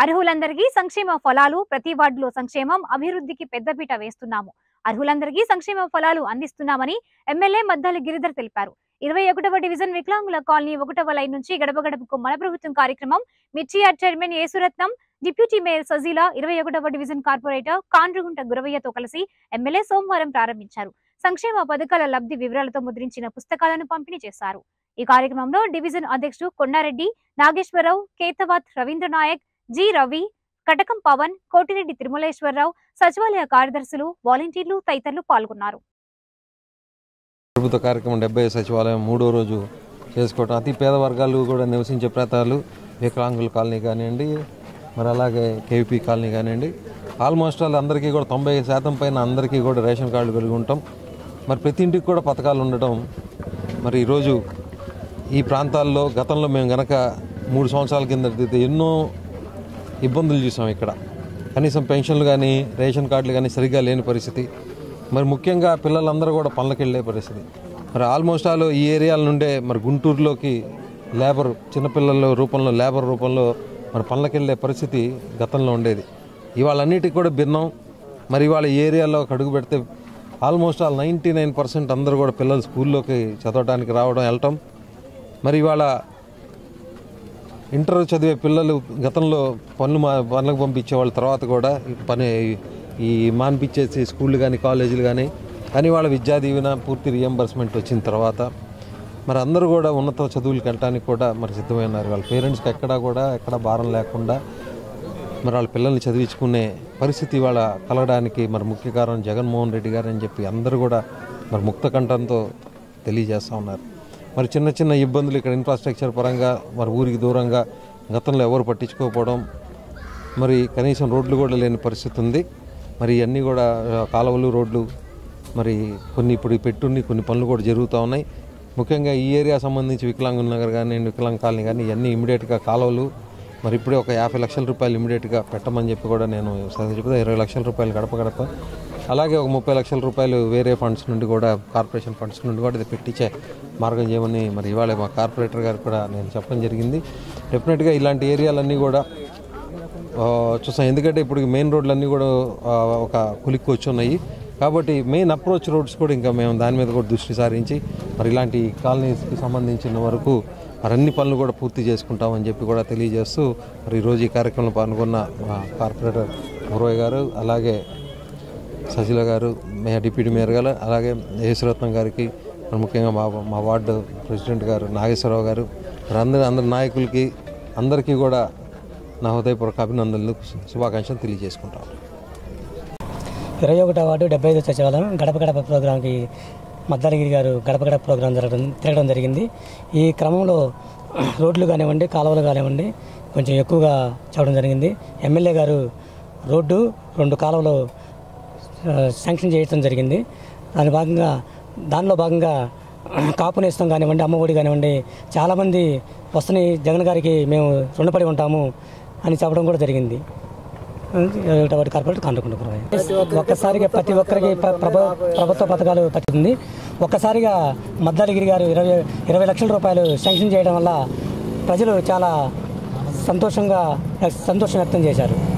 అర్హులందరికీ సంక్షేమ ఫలాలు ప్రతి వార్డులో సంక్షేమం అభివృద్ధికి పెద్దపీట వేస్తున్నాము అర్హులందరికీ సంక్షేమ ఫలాలు అందిస్తున్నామని ఎమ్మెల్యే మద్దాలి గిరిధర్ తెలిపారు ఇరవై ఒకటవ డివిజన్ వికలాంగుల కాలనీ ఒకటవ లైన్ నుంచి గడప గడపకు మన ప్రభుత్వం కార్యక్రమం మిర్చియార్ chairman Yesurathnam deputy mayor Sajeela ఇరవై ఒకటవ డివిజన్ కార్పొరేటర్ కాండ్రుగుంట గురవయ్యతో కలిసి ఎమ్మెల్యే సోమవారం ప్రారంభించారు సంక్షేమ పథకాల లబ్ధి వివరాలతో ముద్రించిన పుస్తకాలను పంపిణీ చేశారు ఈ కార్యక్రమంలో డివిజన్ అధ్యక్షుడు కొండారెడ్డి నాగేశ్వరరావు కేతవాత్ రవీంద్ర నాయక్ జి రవి కటకం పవన్ కోటిరెడ్డి తిరుమలేశ్వరరావు సచివాలయ కార్యదర్శులు వాలంటీర్లు తదితరులు పాల్గొన్నారు ప్రభుత్వ కార్యక్రమం డెబ్బై సచివాలయం మూడో రోజు చేసుకోవటం అతి పేద వర్గాలు కూడా నివసించే ప్రాంతాలు వికలాంగుల కాలనీ కానివ్వండి మరి అలాగే కేవీపీ కాలనీ కానివ్వండి ఆల్మోస్ట్ ఆల్ అందరికీ కూడా తొంభై శాతం పైన అందరికీ కూడా రేషన్ కార్డులు కలిగి ఉంటాం మరి ప్రతి ఇంటికి కూడా పథకాలు ఉండటం మరి ఈరోజు ఈ ప్రాంతాల్లో గతంలో మేము గనక మూడు సంవత్సరాల కింద అయితే ఎన్నో ఇబ్బందులు చూసాం ఇక్కడ కనీసం పెన్షన్లు కానీ రేషన్ కార్డులు కానీ సరిగ్గా లేని పరిస్థితి మరి ముఖ్యంగా పిల్లలందరూ కూడా పనులకు వెళ్ళే పరిస్థితి మరి ఆల్మోస్ట్ ఆల్ ఈ ఏరియాల నుండే మరి గుంటూరులోకి లేబర్ చిన్నపిల్లల రూపంలో లేబర్ రూపంలో మరి పనులకు వెళ్ళే పరిస్థితి గతంలో ఉండేది ఇవాళ అన్నిటికీ కూడా భిన్నం మరి ఇవాళ ఈ ఏరియాలో అడుగు పెడితే almost all ninety nine percent అందరూ కూడా పిల్లలు స్కూల్లోకి చదవడానికి రావడం వెళ్ళటం మరి ఇవాళ ఇంటర్ చదివే పిల్లలు గతంలో పనులు మా పనులకు పంపించే వాళ్ళ తర్వాత కూడా ఈ పని ఈ మాన్పించేసి స్కూళ్ళు కానీ కాలేజీలు కానీ కానీ వాళ్ళ విద్యా దీవెన పూర్తి రియంబర్స్మెంట్ వచ్చిన తర్వాత మరి అందరూ కూడా ఉన్నత చదువులకు వెళ్ళడానికి కూడా మరి సిద్ధమైనారు వాళ్ళ పేరెంట్స్కి ఎక్కడా కూడా ఎక్కడ భారం లేకుండా మరి వాళ్ళ పిల్లల్ని చదివించుకునే పరిస్థితి వాళ్ళ కలగడానికి మరి ముఖ్య కారణం జగన్మోహన్ రెడ్డి గారు అని చెప్పి అందరూ కూడా మరి ముక్త కంఠంతో తెలియజేస్తూ ఉన్నారు మరి చిన్న చిన్న ఇబ్బందులు ఇక్కడ ఇన్ఫ్రాస్ట్రక్చర్ పరంగా మరి ఊరికి దూరంగా గతంలో ఎవరు పట్టించుకోకపోవడం మరి కనీసం రోడ్లు కూడా లేని పరిస్థితి ఉంది మరి ఇవన్నీ కూడా ఆ, కాలువలు రోడ్లు మరి కొన్ని ఇప్పుడు పెట్టుని కొన్ని పనులు కూడా జరుగుతూ ఉన్నాయి ముఖ్యంగా ఈ ఏరియా సంబంధించి వికలాంగుల నగర్ కానీ వికలాంగ్ కాలనీ కానీ ఇవన్నీ ఇమీడియట్గా కాలువలు మరి ఇప్పుడే ఒక యాభై లక్షల రూపాయలు ఇమీడియట్గా పెట్టమని చెప్పి కూడా నేను చెప్తా ఇరవై లక్షల రూపాయలు గడప గడప అలాగే ఒక ముప్పై లక్షల రూపాయలు వేరే ఫండ్స్ నుండి కూడా కార్పొరేషన్ ఫండ్స్ నుండి కూడా ఇది పెట్టించే మార్గం చేయమని మరి ఇవాళ మా కార్పొరేటర్ గారు కూడా నేను చెప్పడం జరిగింది డెఫినెట్గా ఇలాంటి ఏరియాలన్నీ కూడా ఆ, చూస్తాం ఎందుకంటే ఇప్పుడు మెయిన్ రోడ్లన్నీ కూడా ఆ, ఒక కులిక్కి వచ్చి ఉన్నాయి కాబట్టి మెయిన్ అప్రోచ్ రోడ్స్ కూడా ఇంకా మేము దాని మీద కూడా దృష్టి సారించి మరి ఇలాంటి కాలనీస్కి సంబంధించిన వరకు మరి అన్ని పనులు కూడా పూర్తి చేసుకుంటామని చెప్పి కూడా తెలియజేస్తూ మరి ఈరోజు ఈ కార్యక్రమంలో పాల్గొన్న మా కార్పొరేటర్ మురవయ్య గారు అలాగే సజిల గారు మే డిప్యూటీ మేయర్ గారు అలాగే యేసురత్నం గారికి మరి ముఖ్యంగా మా మా వార్డు ప్రెసిడెంట్ గారు నాగేశ్వరరావు గారు మరి అందరి అందరి నాయకులకి అందరికీ కూడా నా హృదయపూర్వక అభినందనలు శుభాకాంక్షలు తెలియజేసుకుంటాను ఇరవై ఒకటో వార్డు డెబ్బై ఐదు సచివాలయం గడప గడప ప్రోగ్రాంకి మద్దాలగిరి గారు గడప గడప ప్రోగ్రాం జరగడం తిరగడం జరిగింది ఈ క్రమంలో రోడ్లు కానివ్వండి కాలువలు కానివ్వండి కొంచెం ఎక్కువగా చెప్పడం జరిగింది ఎమ్మెల్యే గారు రోడ్డు రెండు కాలువలు ఆ, శాంక్షన్ చేయడం జరిగింది దాని భాగంగా దానిలో భాగంగా కాపు నేస్తం కానివ్వండి అమ్మఒడి కానివ్వండి చాలామంది వస్తుని జగన్ గారికి మేము రుణపడి ఉంటాము అని చెప్పడం కూడా జరిగింది ఒకటి కార్పొరేట్ కాంటుకుంటున్నారు ఒక్కసారిగా ప్రతి ఒక్కరికి ప్ర- ప్రభు- ప్రభుత్వ పథకాలు పట్టుకుంది ఒక్కసారిగా మద్దాలగిరి గారు ఇరవై ఇరవై లక్షల రూపాయలు శాంక్షన్ చేయడం వల్ల ప్రజలు చాలా సంతోషంగా సంతోషం వ్యక్తం చేశారు